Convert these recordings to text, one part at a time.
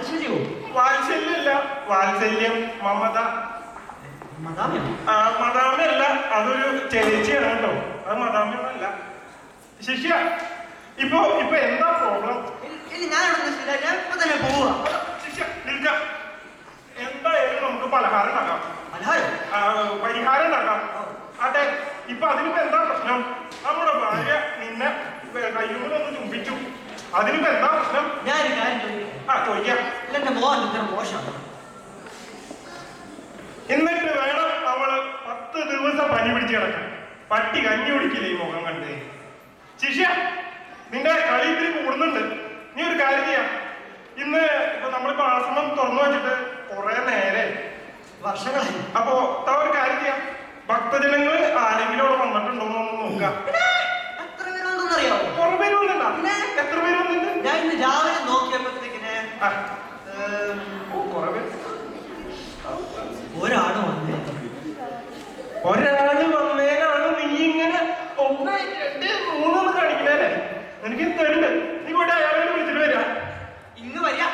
വാത്സല്യവും വാത്സല്യമില്ല വാത്സല്യം മമത മതാമ്യം ആ, മദാമയല്ല അതൊരു ചേച്ചിയാണ് കേട്ടോ അത് മദാമയൊന്നല്ല ശിഷ്യ ഇപ്പൊ ഇപ്പൊ എന്താ പ്രോബ്ലം ഇല്ല ഞാനിവിടെ ശരിയാ ഞാൻ ഇപ്പൊ തന്നെ പോവുക ശിഷ്യ നിൽക്ക എന്തായാലും നമുക്ക് പലഹാരം ഉണ്ടാക്കാം പലഹാരം ആ, പരിഹാരം ഉണ്ടാക്കാം അതെ ഇപ്പൊ അതിനിപ്പോ എന്താ പ്രശ്നം നമ്മുടെ ഭാര്യ നിന്നെ കയ്യൂരൊന്ന് ചുംബിച്ചു അതിനിപ്പോ എന്താ പ്രശ്നം ഞാനൊരു കാര്യം ചോദിക്കാം ആ ചോദിക്കാം ഇല്ല എന്റെ മോഹൻ ഇത്ര മോശമാണ് എന്നിട്ട് വേണം അവള് പത്ത് ദിവസം പനി പിടിച്ച് കിടക്കാൻ പട്ടി കഞ്ഞി കുടിക്കില്ല ഈ മുഖം കണ്ട് ശിഷ്യ നിന്റെ കളി ഇത്തിരി കൂടുന്നുണ്ട് നീ ഒരു കാര്യം ചെയ്യാം ഇന്ന് ഇപ്പൊ നമ്മളിപ്പോ ആശ്രമം തുറന്നു വെച്ചിട്ട് കുറെ നേരെ വർഷങ്ങളായി അപ്പോ താ ഒരു കാര്യം ചെയ്യാം ഭക്തജനങ്ങള് ആരെങ്കിലും അവിടെ വന്നിട്ടുണ്ടോ എന്ന് നോക്കാം എത്ര പേരുണ്ടെന്നറിയാവോ കുറെ പേര് വന്നിട്ടുണ്ടോ പിന്നെ? എത്ര പേര് വന്നിട്ടുണ്ട് ഞാൻ ഇന്ന് രാവിലെ നോക്കിയപ്പോഴത്തേക്കിന് ആ, ഏം, ഓ കുറെ പേര് ഒരാണ് വന്നേ ഒരാള് വന്നേനാണ് നീ ഇങ്ങനെ ഒന്ന് രണ്ട് മൂന്നെന്ന് കാണിക്കണേ എനിക്ക് തരുന്നുണ്ട് നീ പോയിട്ട് അയാളെ വിളിച്ചിട്ട് വരാ ഇന്ന് വരിക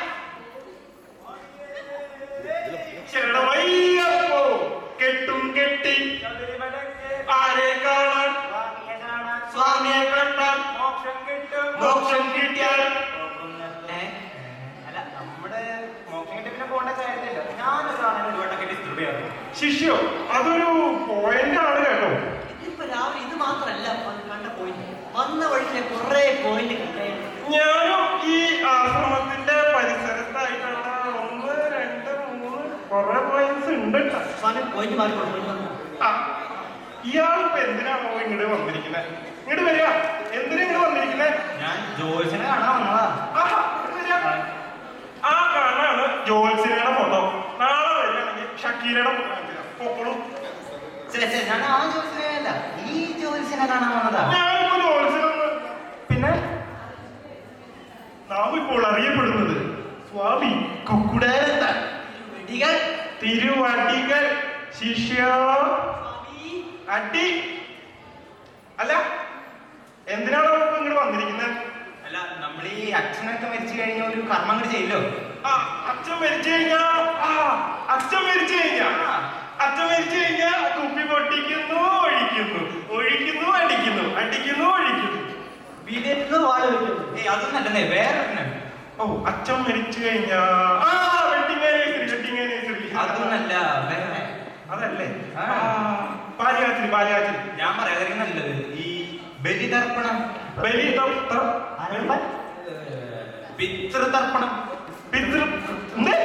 ചെടവയ്യപ്പോ കെട്ടും കെട്ടി ആരെ കാണാൻ സ്വാമിയെ കണ്ടാൽ മോക്ഷം കിട്ടും മോക്ഷം കിട്ടിയാൽ ഏ? അല്ല നമ്മുടെ മോക്ഷം കിട്ടി പിന്നെ പോകേണ്ട കാര്യമില്ല ഞാനൊരാളെ ഒരു വട്ടൊക്കെ ഡിസ്റ്റർബ് ചെയ്യാറ് ശിഷ്യോ അതൊരു പോയിന്റ് ആണ് കേട്ടോ ഇതിപ്പോ രാവിലെ ഇത് മാത്രല്ല വന്ന് കണ്ട പോയിന്റ് വന്ന വഴിക്ക് കുറെ പോയിന്റ് കണ്ടായിരുന്നു ഞാനും ഈ ആശ്രമത്തിന്റെ പരിസരത്തായിട്ടുള്ള ഒന്ന് രണ്ട് മൂന്ന് കുറെ പോയിന്റ്സ് ഉണ്ട് ട്ടോ. സ്വാമി പോയിന്റ് മാറി പോയിന്റ് വന്നു ആ, ഇയാളിപ്പോ എന്തിനാണോ ഇങ്ങോട്ട് വന്നിരിക്കുന്നത് ഇങ്ങോട്ട് വരിക എന്തിനാ ഇങ്ങോട്ട് വന്നിരിക്കുന്നത് ഞാൻ ജോത്സ്യനെ കാണാൻ വന്നതാ ആഹാ, ഇങ്ങട് വരിക. ആ കാണാണ് ജോത്സ്യയുടെ ഫോട്ടോ നാളെ വരികയാണെങ്കിൽ ഷക്കീരയുടെ ഫോട്ടോ കാണിച്ചുതരാം. പൊക്കോളൂ ശരി ശരി ഞാൻ ആ ജോത്സ്യനെ അല്ല ഈ ജോത്സ്യനെ കാണാൻ വന്നതാ ഞാനിപ്പോ ജോത്സ്യനൊന്ന് പിന്നെ നാം ഇപ്പോൾ അറിയപ്പെടുന്നത് സ്വാമി കുക്കുടേരത്താൻ വെടികൾ തിരുവടികൾ ശിഷ്യ സ്വാമി അടി അല്ല എന്തിനാണോ ഇപ്പൊ ഇങ്ങോട്ട് വന്നിരിക്കുന്നത് അല്ല നമ്മൾ ഈ അച്ഛനൊക്കെ മരിച്ചു കഴിഞ്ഞ ഒരു കർമ്മങ്ങൾ ചെയ്യല്ലോ ആ അച്ഛൻ മരിച്ചു കഴിഞ്ഞാ ആ അച്ഛൻ മരിച്ചു കഴിഞ്ഞാ അച്ഛൻ മരിച്ചു കഴിഞ്ഞാ കുപ്പി പൊട്ടിക്കുന്നു ഒഴിക്കുന്നു ഒഴിക്കുന്നു അടിക്കുന്നു അടിക്കുന്നു ഒഴിക്കുന്നു വീടിന് വാള് വെക്കുന്നു ഏയ് അതൊന്നും അല്ലെന്നേ വേറെ ഒരെണ്ണം. ഓ അച്ഛൻ മരിച്ചു കഴിഞ്ഞാ ആ വെഡിങ് ആനിവേഴ്സറി വെഡിങ് ആനിവേഴ്സറി അതൊന്നല്ല വേറെ അതല്ലേ ആ. പാലിയാച്ചിരി പാലിയാച്ചിരി ഞാൻ പറയാതിരിക്കും നല്ലത് ഈ ബലിതർപ്പണം ബലി ത- ത- ആരംഭം പിതൃതർപ്പണം പിതൃ എന്തേ?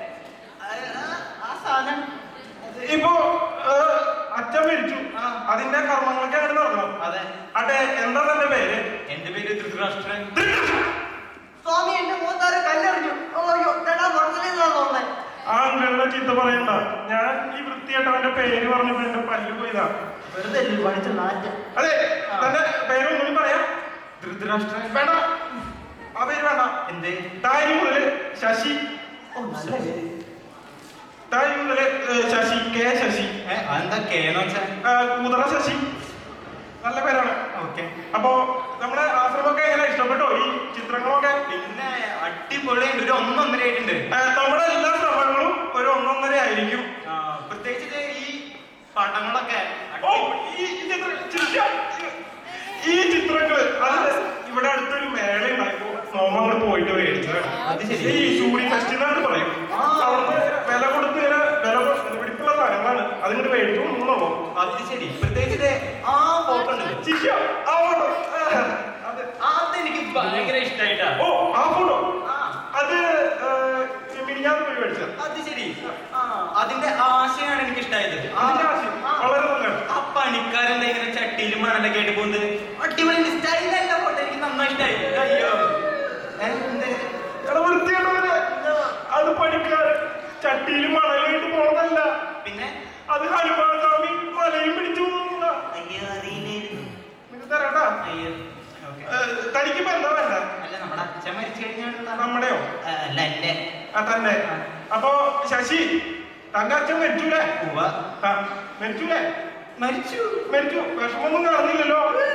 ആ സാധനം ഇപ്പൊ ഏ, അച്ഛൻ മരിച്ചു അതിന്റെ കർമ്മങ്ങളൊക്കെ അങ്ങനെ നടക്കണം അതെ അതെ എന്താ തന്റെ പേര് എന്റെ പേര് ധൃതരാഷ്ട്രൻ സ്വാമി എന്റെ മൂത്താറ് കല്ലെറിഞ്ഞു അയ്യോ ചേട്ടാ മുടങ്ങലെന്നാ തോന്നുന്നത് ആ അങ്കിളിനെ ചീത്ത പറയണ്ട ഞാൻ ഈ വൃത്തിയായിട്ടവന്റെ പേര് പറഞ്ഞപ്പോ എന്റെ പല്ല് പോയതാ വെറുതെ പഠിച്ച നാറ്റ് അതെ തന്റെ പേര് ഒന്നുകൂടി പറയാം ധൃതരാഷ്ട്രൻ വേണ്ട ആ പേര് വേണ്ട എന്തേ താരി മുതല് ശശി ഓ നല്ല പേര് താരി മുതല് ഏ, ശശി കെ ശശി ഏ, അതെന്താ കേന്ന് വെച്ചാ ആ, കൂതറ ശശി നല്ല പേരാണ് ഓക്കെ അപ്പോ നമ്മുടെ ആശ്രമമൊക്കെ എങ്ങനെ ഇഷ്ടപ്പെട്ടോ ഈ ചിത്രങ്ങളൊക്കെ പിന്നെ അടിപൊളിയുണ്ട് ഒരു ഒന്നൊന്നര ആയിട്ടുണ്ട് ആ, നമ്മുടെ എല്ലാ ശ്രമങ്ങളും ഒരു ഒന്നൊന്നര ആയിരിക്കും ആ, പ്രത്യേകിച്ച് ഈ പടങ്ങളൊക്കെ ഓ അടിപൊളി. ഈ ഈ ചിത്ര ചിത്ര ഈ ചിത്രങ്ങള് അത് ഇവിടെ അടുത്തൊരു മേള ഉണ്ടായിരുന്നു നോമങ്ങൾ പോയിട്ട് മേടിച്ചതാണ് അത് ശരി. ഈ സൂര്യ ഫെസ്റ്റ് എന്നാണ് പറയും ആ. അവിടുന്ന് വില കൊടുത്ത് ഇങ്ങനെ വില കൊടുത്ത് പിടിപ്പുള്ള സാധനങ്ങളാണ് അതിങ്ങോട്ട് മേടിച്ചു മൂന്നോ അത് ശരി പ്രത്യേകിച്ച് ആ ഫോട്ടോ ഉണ്ട് ശിഷ്യ ആ photo. ആ, അത് അതെനിക്ക് ഭയങ്കര ഇഷ്ടായിട്ടാ ഓ ആ ഫോട്ടോ ആ, അത് മിനിഞ്ഞാന്ന് പോയി മേടിച്ചത് അത് ശരി ആ അതിന്റെ ആശയാണ് എനിക്ക് ഇഷ്ടായത് അതിന്റെ ആശയം വളരെ നല്ലതാണ് ആ പണിക്കാരെന്താ ഇങ്ങനെ ചട്ടിയിലും മണലൊക്കെ ആയിട്ട് പോകുന്നത് അടിപൊളി സ്റ്റൈലല്ല ഫോട്ടോ എനിക്ക് നന്നായി ഇഷ്ടായി അയ്യോ ഏ, എന്തേ? എടാ വൃത്തിയുള്ളവരെ അത് പണിക്കാരൻ ചട്ടിയിലും മണലായിട്ട് പോണതല്ല പിന്നെ അത് ഹനുമാൻ സ്വാമി മലയും പിടിച്ചു പോകുന്നതാ. അയ്യോ അറിയില്ലായിരുന്നു നിനക്ക് തരാട്ടാ അയ്യോ ഓക്കേ. ഏ, തനിക്കിപ്പോ എന്താ വേണ്ട അല്ല നമ്മുടെ അച്ഛൻ മരിച്ചു കഴിഞ്ഞാൽ നമ്മുടെയോ ആ, അല്ല എന്റെ ആ തന്നെ അപ്പോ ശശി തന്റെ അച്ഛൻ മരിച്ചൂലേ ഉവ്വ. ആ മരിച്ചൂലേ മരിച്ചു മരിച്ചു വിഷമൊന്നും കാണുന്നില്ലല്ലോ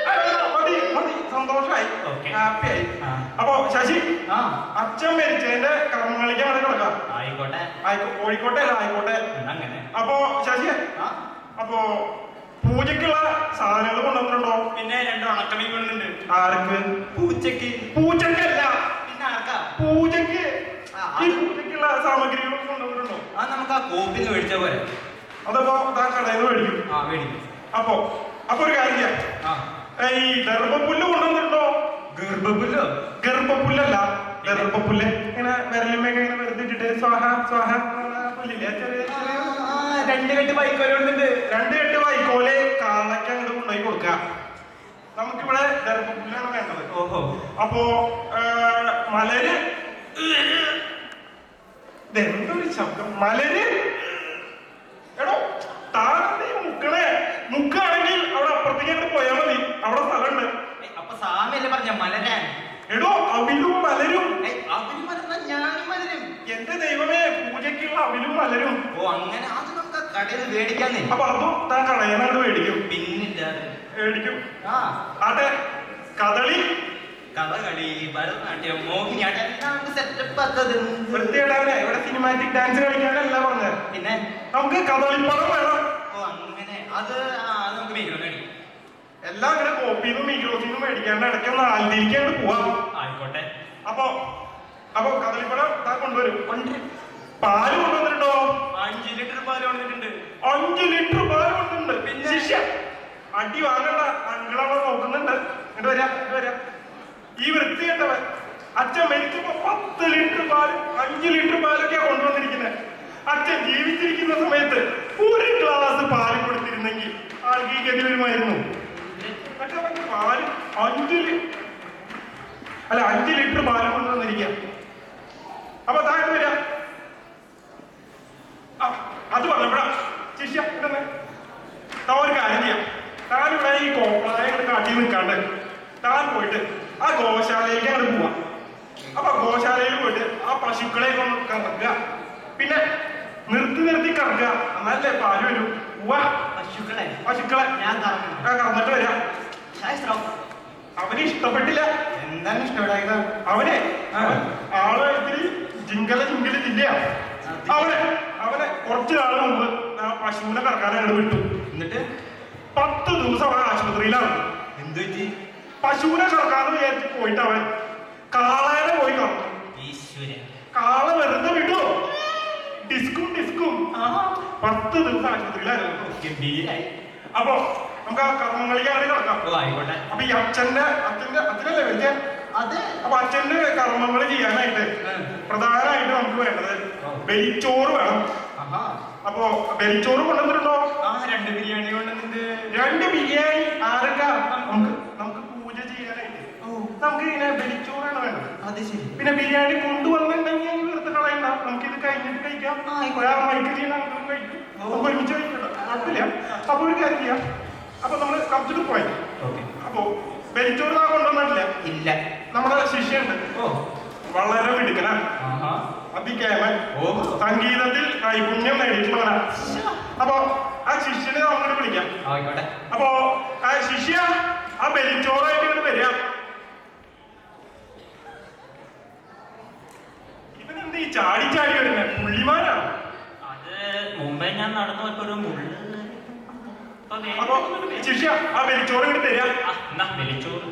ആ, ആ, മതി മതി സന്തോഷമായി Okay. ഹാപ്പി ആയി ആ. അപ്പൊ ശശി ആ അച്ഛൻ മരിച്ചതിന്റെ കർമ്മങ്ങളിലേക്ക് അവിടെ കിടക്കാം ആയിക്കോട്ടെ ആയിക്കോ കോഴിക്കോട്ടെ അല്ല ആയിക്കോട്ടെ എന്നാ അങ്ങനെ അപ്പൊ ശശി ആ അപ്പൊ പൂജക്കുള്ള സാധനങ്ങൾ കൊണ്ടുവന്നിട്ടുണ്ടോ പിന്നെ രണ്ട് ഉണക്കമീൻ കൊണ്ടുണ്ട് ആർക്ക് പൂച്ചക്ക് പൂജക്കല്ല പിന്നെ ആർക്കാ പൂജക്ക് ആ, ഈ അത് പൂജക്കുള്ള സാമഗ്രികൾ കൊണ്ടുവന്നിട്ടുണ്ടോ ആ നമുക്ക് ആ കോപ്പിന്ന് മേടിച്ച പോലെ അതപ്പോ താൻ കടയിൽ നിന്ന് മേടിക്കും ആ മേടിക്കും അപ്പൊ അപ്പൊ ഒരു കാര്യം ചെയ്യാം ആ ഏ, ഈ ഗർഭപ്പുല്ല് കൊണ്ടുവന്നിട്ടുണ്ടോ ഗർഭപുല്ലോ ഗർഭപ്പുല്ലല്ല ഗർഭപ്പുല്ല് ഇങ്ങനെ വിരലിമയൊക്കെ ഇങ്ങനെ വെറുതെ ഇട്ടിട്ട് സ്വാഹ സ്വാഹ എന്നുള്ള പുല്ലില്ലേ ചെറിയ ചെറിയ രണ്ട് കെട്ട് ബൈക്ക് വരുന്നുണ്ട് രണ്ട് കെട്ട് വൈക്കോല് കാളയ്ക്ക് അങ്ങോട്ട് കൊണ്ടുപോയി കൊടുക്കുക നമുക്കിവിടെ ഗർഭപ്പുല്ലാണ് വേണ്ടത് ഓഹോ അപ്പോ ആ, മലര് ഇതെന്തൊരു ശബ്ദം മലര് എടോ താനീ മുക്കണേ മുക്കാണെങ്കിൽ അവിടെ അപ്പുറത്തേക്ക് അങ്ങോട്ട് പോയാൽ മതി അവിടെ സ്ഥലമുണ്ട് ഏയ്, അപ്പൊ സാമിയല്ലേ പറഞ്ഞ മലരാൻ എടോ അവിലും മലരും ഏയ്, അവര് മലർന്ന ഞാനും മലരും എന്റെ ദൈവമേ പൂജയ്ക്കുള്ള അവിലും മലരും ഓ അങ്ങനെ അത് നമുക്ക് ആ കടയിൽ നിന്ന് മേടിക്കാന്നേ അപ്പൊ അതും താൻ കടയനാണ്ട് മേടിക്കും പിന്നില്ലാതെ മേടിക്കും ആ ആട്ടെ കദളി കഥകളി ഭരതനാട്യം മോഹിനിയാട്ടം എല്ലാം നമുക്ക് സെറ്റപ്പ് ആക്കത് വൃത്തിയേടാവനെ ഇവിടെ സിനിമാറ്റിക് ഡാൻസ് കളിക്കാനല്ല പറഞ്ഞത് പിന്നെ നമുക്ക് കദളിപ്പടം വേണം ഓ അങ്ങനെ അത് ആ അത് നമുക്ക് മേടിക്കണം മേടിക്കും എല്ലാം അങ്ങനെ കോപ്പിന്നും മീഗ്രോസിന്നും മേടിക്കാണ്ട് ഇടയ്ക്ക് ഒന്ന് ആൽദിരിക്കാണ്ട് പോവാം ആയിക്കോട്ടെ അപ്പൊ അപ്പൊ കദളിപ്പടം താൻ കൊണ്ടുവരും കൊണ്ടുവരും. പാല് കൊണ്ടുവന്നിട്ടുണ്ടോ അഞ്ച് ലിറ്റർ പാല് കൊണ്ടിട്ടുണ്ട് അഞ്ചു ലിറ്റർ പാല് കൊണ്ടുണ്ട് പിന്നെ? ശിഷ്യ അടി വാങ്ങണ്ട അങ്കിളവിടെ നോക്കുന്നുണ്ട് ഇങ്ങോട്ട് വരാ ഇങ്ങോട്ട് വരാ ഈ വൃത്തികെട്ടവൻ അച്ഛൻ മരിച്ചപ്പോ പത്ത് ലിറ്റർ പാലും അഞ്ചു ലിറ്റർ പാലൊക്കെയാ കൊണ്ടുവന്നിരിക്കുന്നത് അച്ഛൻ ജീവിച്ചിരിക്കുന്ന സമയത്ത് ഒരു ഗ്ലാസ് പാല് കൊടുത്തിരുന്നെങ്കിൽ ആൾക്ക് ഈ ഗതി വരുമായിരുന്നു പക്ഷെ അവൻ പാല് അഞ്ചു ലി- അല്ല അഞ്ചു ലിറ്റർ പാല് കൊണ്ടുവന്നിരിക്കുക അപ്പൊ താഴെ വരാം ആ, അത് പറഞ്ഞപ്പോഴാ ശിഷ്യ ഇവിടെ നിന്ന്. താൻ ഒരു കാര്യം ചെയ്യാം താൻ ഇവിടെ ഈ കോപ്രായ കാട്ടി നിൽക്കാണ്ട് താൻ പോയിട്ട് ആ ഗോശാലയിലേക്ക് അങ്ങോട്ട് പോവാ അപ്പൊ ഗോശാലയിൽ പോയിട്ട് ആ പശുക്കളെ ഒന്ന് കറക്കുക പിന്നെ നിർത്തി നിർത്തി കറക്കുക എന്നാലേ പാല് വരും പോവാ പശുക്കളെ പശുക്കളെ ഞാൻ കറക്കണം. ആ കറന്നിട്ട് വരാം ശാസ്ത്രം അവന് ഇഷ്ടപ്പെട്ടില്ല എന്താണ് ഇഷ്ടപ്പെടായത് അവനെ ആ. അവൻ ആള് ഇത്തിരി ജിങ്കല ജിങ്കല ജില്ലയാ അവനെ അവനെ കുറച്ച് നാൾ മുമ്പ് ആ പശുവിനെ കറക്കാൻ അങ്ങോട്ട് വിട്ടു എന്നിട്ട് പത്ത് ദിവസം അവൻ ആശുപത്രിയിലാണ് എന്തു പറ്റി പശുവിനെ കറക്കാന്ന് വിചാരിച്ച് പോയിട്ട് അവൻ കാളേനെ പോയി കറന്നു ഈശ്വര കാള വെറുതെ വിട്ടു ഡിസ്കും ഡിസ്കും പത്ത് ദിവസം ആശുപത്രിയിലായിരുന്നു ഗംഭീരായി അപ്പൊ നമുക്ക് ആ കർമ്മങ്ങളിലേക്ക് കിടക്കാം ഓ ആയിക്കോട്ടെ അപ്പൊ ഈ അച്ഛന്റെ അച്ഛന്റെ അച്ഛനല്ലേ വലിയ അതെ അപ്പൊ അച്ഛന്റെ കർമ്മങ്ങൾ ചെയ്യാനായിട്ട് ഉം. പ്രധാനമായിട്ട് നമുക്ക് വേണ്ടത് ഓ. ബലിച്ചോറ് വേണം ആഹാ അപ്പൊ ബലിച്ചോറ് കൊണ്ടുവന്നിട്ടുണ്ടോ ആ രണ്ട് ബിരിയാണി കൊണ്ടുവന്നിട്ട് രണ്ട് ബിരിയാണി ആരൊക്കെ നമുക്ക് നമുക്ക് പൂജ ചെയ്യാനായിട്ട് നമുക്ക് ഇങ്ങനെ ബലിച്ചോറാണ് വേണ്ടത് അത് ശരി പിന്നെ ബിരിയാണി കൊണ്ടുവന്നിട്ടുണ്ടെങ്കിൽ അതിന് വെറുതെ കളയണ്ട നമുക്ക് ഇത് കഴിഞ്ഞിട്ട് കഴിക്കാം ആ, ആയിക്കോട്ടെ. ഒരാൾ മൈക്ക് ചെയ്യണം നമുക്ക് കഴിക്കും ഓ. നമുക്ക് ഒരുമിച്ച് കഴിക്കണ്ട കുഴപ്പമില്ല അപ്പൊ ഒരു കാര്യം ചെയ്യാം അപ്പൊ നമ്മള് കറച്ചിട്ട് പോയി ഓക്കെ അപ്പൊ ബലിച്ചോറ് നാ കൊണ്ടുവന്നിട്ടില്ല ഇല്ല നമ്മുടെ ശിഷ്യണ്ട് ഓ വളരെ മിടുക്കനാ ആഹാ അതികേമൻ ഓ സംഗീതത്തിൽ നൈപുണ്യം നേടിയിട്ടുള്ളവനാ അപ്പൊ ആ ശിഷ്യനെ നമ്മോട് വിളിക്കാം ആയിക്കോട്ടെ അപ്പോ ആ ശിഷ്യ ആ ബലിച്ചോറായിട്ട് ഇങ്ങോട്ട് വരിക ഇവനെന്ത് ഈ ചാടി ചാടി വരുന്നത് പുള്ളിമാനാണ് അത് മുമ്പേ ഞാൻ നടന്നു പോയപ്പോ ഒരു മുള്ള് ഇപ്പൊ വേഗം അപ്പൊ ശിഷ്യ ആ ബലിച്ചോറ് ഇങ്ങോട്ട് തരിക ആ, എന്നാ വിളിച്ചോളൂ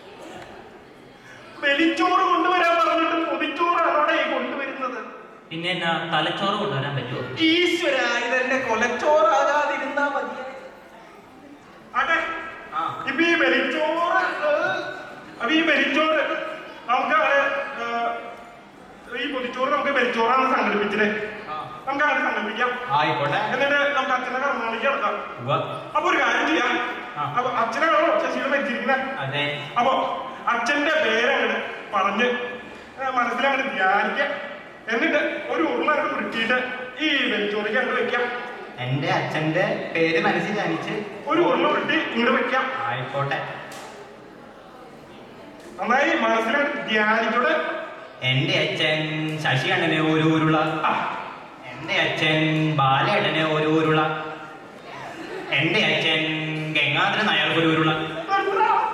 ബലിച്ചോറ് കൊണ്ടുവരാൻ പറഞ്ഞിട്ട് പൊതിച്ചോറാണോടെ ഈ കൊണ്ടുവരുന്നത് പിന്നെ എന്നാ തലച്ചോറ് കൊണ്ടുവരാൻ പറ്റുമോ ഈശ്വര ഇതെന്നെ കൊലച്ചോറാകാതിരുന്നാ മതി അതെ ആ ഇപ്പൊ ഈ ബലിച്ചോറ് ഏഹ്, അപ്പൊ ഈ ബലിച്ചോറ് നമുക്ക് അവിടെ ഏഹ്, ഈ പൊതിച്ചോറ് നമുക്ക് ബലിച്ചോറാണ് സംഘടിപ്പിച്ചത് ആ. നമുക്ക് അങ്ങനെ സങ്കല്പിക്കാം ആയിക്കോട്ടെ എന്നിട്ട് നമുക്ക് അച്ഛനെ കർമ്മങ്ങളിലേക്ക് നടക്കാം ഉവ്വ. അപ്പൊ ഒരു കാര്യം ചെയ്യാം ആ. അപ്പൊ അച്ഛനാണോ ശശിയുടെ മരിച്ചിരിക്കുന്നത് അതെ അപ്പൊ അച്ഛന്റെ പേരങ്ങട് പറഞ്ഞ് ഏഹ്, മനസ്സിലങ്ങട് ധ്യാനിക്കാം എന്നിട്ട് ഒരു ഉരുള അങ്ങട് ഉരുട്ടിയിട്ട് ഈ ബലിച്ചോറിക്ക് അങ്ങോട്ട് വെക്കാം എന്റെ അച്ഛന്റെ പേര് മനസ്സിൽ ധ്യാനിച്ച് ഒരു ഉരുള ഉരുട്ടി ഇങ്ങോട്ട് വെക്കാം ആയിക്കോട്ടെ നന്നായി മനസ്സിലങ്ങട് ധ്യാനിച്ചോടെ എന്റെ അച്ഛൻ ശശി അണ്ണന് ഒരു ഉരുള ആ എന്റെ അച്ഛൻ ബാലയണ്ണന് ഒരു ഉരുള എന്റെ അച്ഛൻ ഗംഗാധര നായർക്ക് ഒരു ഉരുള നിർത്തടാ.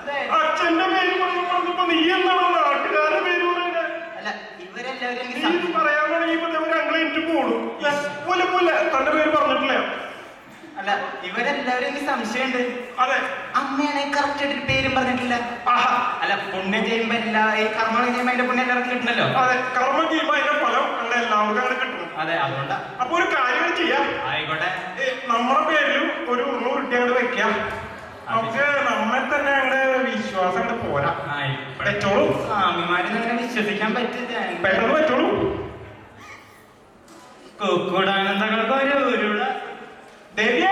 അതെ. അച്ഛന്റെ പേര് പറഞ്ഞു പറഞ്ഞപ്പോ നീ എന്താണ് നാട്ടുകാരുടെ പേര് പറയണേ അല്ല ഇവരെല്ലാവരും എനിക്ക് നീ ഇത് സം- പറയാൻ തുടങ്ങിയപ്പോ ഇവര് അങ്ങളെ എനിക്ക് പോടും പോലെ പോലെ തന്റെ പേര് പറഞ്ഞിട്ടില്ല അല്ല ഇവരെല്ലാവരും എനിക്ക് സംശയമുണ്ട് അതെ അമ്മയാണ് കറക്റ്റ് ആയിട്ട് ഒരു പേരും പറഞ്ഞിട്ടില്ല ആഹാ അല്ല പുണ്യം ചെയ്യുമ്പോ എല്ലാ ഈ കർമ്മം ചെയ്യുമ്പോ അതിന്റെ പുണ്യം എല്ലാവർക്കും കിട്ടണല്ലോ അതെ കർമ്മം ചെയ്യുമ്പോ അതിന്റെ ഫലം അങ്ങനെ എല്ലാവർക്കും അങ്ങനെ കിട്ടും അതെ അതുകൊണ്ടാ അപ്പൊ ഒരു കാര്യം ചെയ്യാം ആയിക്കോട്ടെ ഏ, നമ്മുടെ പേരിലും ഒരു നൂറ് ഇട്ടി അങ്ങോട്ട് വെക്കാം നമുക്ക് നമ്മെ തന്നെ അങ്ങോട്ട് വിശ്വാസം അങ്ങോട്ട് പോരാ വെച്ചോളൂ സ്വാമിമാരെ അങ്ങനെ വിശ്വസിക്കാൻ പറ്റില്ല പെട്ടെന്ന് വെച്ചോളൂ കുക്കുടാനന്ദങ്ങൾക്ക് ഒരു ഉരുള ദേവിയേ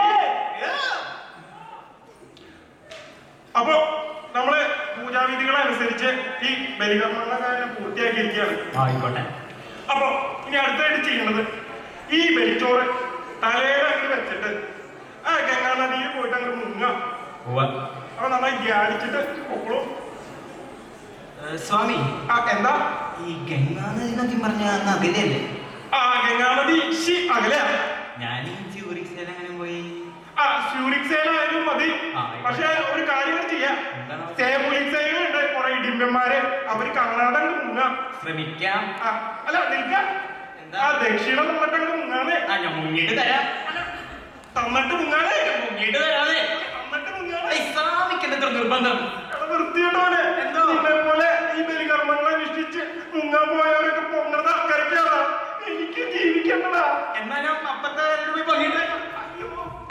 അപ്പൊ നമ്മള് പൂജാവിധികൾ അനുസരിച്ച് ഈ ബലികർമ്മങ്ങളൊക്കെ പൂർത്തിയാക്കിയിരിക്കുകയാണ് ആയിക്കോട്ടെ അപ്പൊ ഇനി അടുത്തായിട്ട് ചെയ്യുന്നത് ഈ ബലിച്ചോറ് തലയുടെ അങ്ങ് വെച്ചിട്ട് ആ ഗംഗാ നദിയിൽ പോയിട്ട് അങ്ങ് മുങ്ങ അപ്പൊ നന്നായി ധ്യാനിച്ചിട്ട് പൊക്കളൂ സ്വാമി ആ എന്താ ഈ ഗംഗാ നദി നദി പറഞ്ഞ അന്ന് അകലെയല്ലേ ആ ഗംഗാ നദി ശി അകലെയാ ഞാൻ ഈ ജ്യൂറിക്സിൽ അങ്ങനെ പോയി ആ സ്യൂരിക് സേലായാലും മതി ആ, പക്ഷെ ഒരു കാര്യം കൂടി ചെയ്യാം എന്താണ്? സേബുലിക് സേലുണ്ട് കുറെ ഇടിമ്പന്മാര് അവര് കാണാതെ അങ്ങ് മുങ്ങാം ശ്രമിക്കാം ആ, അല്ല നിൽക്കാം എന്താ? ആ ദക്ഷിണ തന്നിട്ട് അങ്ങ് മുങ്ങാതെ ആ ഞാൻ മുങ്ങിട്ട് തരാം തന്നിട്ട് മുങ്ങാതെ മുങ്ങിട്ട് തരാതെ തന്നിട്ട് മുങ്ങാതെ സ്വാമിക്ക് എത്ര നിർബന്ധം എടാ വൃത്തിയുണ്ടോനെ എന്തോ? നിന്നെ പോലെ ഈ ബലികർമ്മങ്ങൾ അനുഷ്ഠിച്ച് മുങ്ങാൻ പോയവരൊക്കെ പൊങ്ങണത് ആൾക്കാർക്കാണ് എനിക്ക് ജീവിക്കണ്ടടാ എന്നാ ഞാൻ അപ്പത്തെ പോയി പങ്കിട്ട് തരാം അയ്യോ.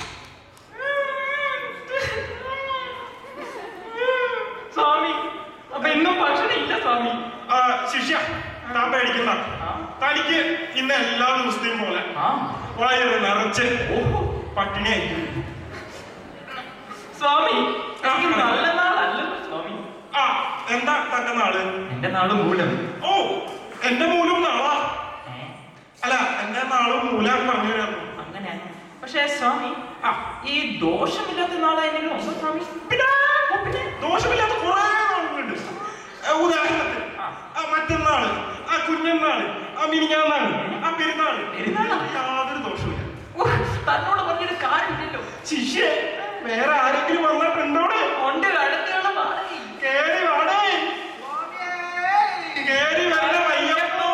സ്വാമി അപ്പൊ ഇന്നും ഭക്ഷണം ഇല്ല സ്വാമി ആ, ശിഷ്യ താൻ പേടിക്കണ്ട ആ. തനിക്ക് ഇന്ന് എല്ലാ ദിവസത്തെയും പോലെ ആ വയറ് നിറച്ച് പട്ടിണിയായിരിക്കും സ്വാമി എനിക്ക് ആ. നല്ല നാളല്ലല്ലോ സ്വാമി ആ എന്താ തന്റെ നാള് എന്റെ നാട് മൂലം ഓ എന്റെ മൂലം നാളാ അല്ല എന്റെ നാളും മൂലം പറഞ്ഞു തരാന്നു അങ്ങനെ പക്ഷേ സ്വാമി ആ ഈ ദോഷമില്ലാത്ത നാളായാലും ഉണ്ടോ സ്വാമി പിന്നെ ഓ, പിന്നെ ദോഷമില്ലാത്ത കുറെ നാളുകളുണ്ട് ഏ, ഉദാഹരണത്തിന് ആ മറ്റന്നാള് ആ കുഞ്ഞന്നാള് ആ മിനിഞ്ഞാന്നാള് ആ പെരുന്നാള് പെരുന്നാളാ? യാതൊരു ദോഷമില്ല ഉഹ്, തന്നോട് പറഞ്ഞൊരു കാര്യമില്ലല്ലോ ശിഷ്യ വേറെ ആരെങ്കിലും വന്നിട്ടുണ്ടോടെ ഉണ്ട് അടുത്തുള്ള പാടേ കേറി വാടേ കേറി വരണ വയ്യപ്പോ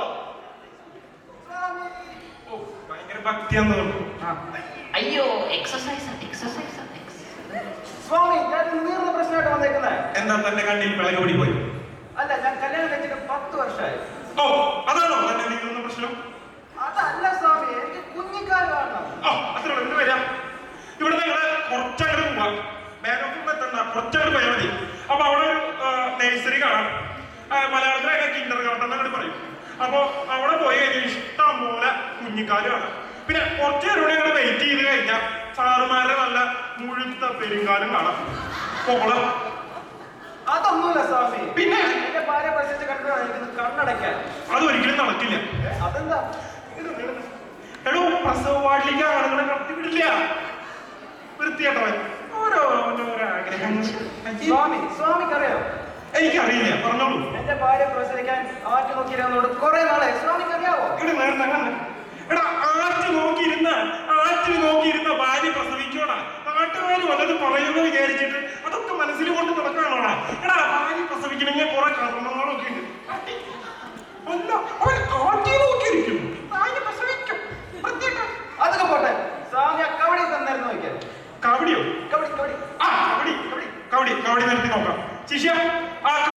ഓ ഭയങ്കര ഭക്തിയാന്ന് തോന്നുന്നു അയ്യോ എക്സസൈസ് എക്സസൈസ് സ്വാമി ഞാൻ നീർന്ന പ്രശ്നമായിട്ട് വന്നേക്കുന്നത് എന്താ തന്റെ കണ്ണിൽ വിളക് കൂടി പോയി അല്ല ഞാൻ കല്യാണം കഴിച്ചിട്ട് പത്ത് വർഷമായി ഓ അതാണോ തന്റെ നീങ്ങുന്ന പ്രശ്നം അതല്ല സ്വാമി എനിക്ക് കുഞ്ഞിക്കാൽ കാണണം ഓ അത്ര എന്ത് വരാം ഇവിടെ നിങ്ങള് കുറച്ചങ്ങോട്ട് പോവാം ബാങ്കോക്കിൽ എത്തണ്ട കുറച്ചങ്ങോട്ട് പോയാൽ മതി അപ്പൊ അവിടെ ഒരു നഴ്സറി കാണാം ആ, മലയാളത്തിലൊക്കെ കിൻഡർ ഗാർഡൻ എന്നങ്ങോട്ട് പറയും അപ്പൊ അവിടെ പോയി കഴിഞ്ഞാൽ ഇഷ്ടം പോലെ കുഞ്ഞിക്കാല് കാണാം പിന്നെ കുറച്ച് നേരം കൂടി അങ്ങോട്ട് വെയിറ്റ് ചെയ്ത് കഴിഞ്ഞാൽ സാറുമാരുടെ നല്ല മുഴുത്ത പെരുങ്കാലും കാണാം പോകണം അതൊന്നുമില്ല സ്വാമി പിന്നെ? എന്റെ ഭാര്യ പ്രസവിച്ച് കണ്ടോ എനിക്ക് കണ്ണടയ്ക്കാൻ അതൊരിക്കലും നടക്കില്ല ഏ, അതെന്താ എടോ പ്രസവ വാർഡിലേക്ക് ആളുകളെ കടത്തിവിടില്ല വൃത്തിയാട്ടവൻ ഓരോ ഓരോ ആഗ്രഹങ്ങൾ സ്വാമി സ്വാമിക്കറിയോ എനിക്കറിയില്ല പറഞ്ഞോളൂ എന്റെ ഭാര്യ പ്രസവിക്കാൻ ആറ്റു നോക്കിയിരുന്നോട് കുറെ നാളെ സ്വാമിക്കറിയാവോ ഇവിടെ നേരത്തെ അങ്ങനെ എടാ ആറ്റ് നോക്കിയിരുന്ന ആറ്റിൽ നോക്കിയിരുന്ന ഭാര്യ പ്രസവിക്കോടാ നാട്ടുകാർ വല്ലത് പറയുമെന്ന് വിചാരിച്ചിട്ട് അതൊക്കെ മനസ്സിൽ കൊണ്ട് നടക്കാണോടാ എടാ ഭാര്യ പ്രസവിക്കണമെങ്കിൽ കുറെ കർമ്മങ്ങളൊക്കെ ഉണ്ട് ആട്ടി. അല്ല അവൻ ആറ്റി നോക്കിയിരിക്കും ഭാര്യ പ്രസവിക്കും പ്രത്യേകം അതൊക്കെ പോട്ടെ സ്വാമി ആ കവടി തന്നായിരുന്നു നോക്കിയാൽ കബഡിയോ കവടി കവടി ആ കബഡി കബഡി കബഡി കബഡി നിർത്തി നോക്കാം ശിഷ്യ ആ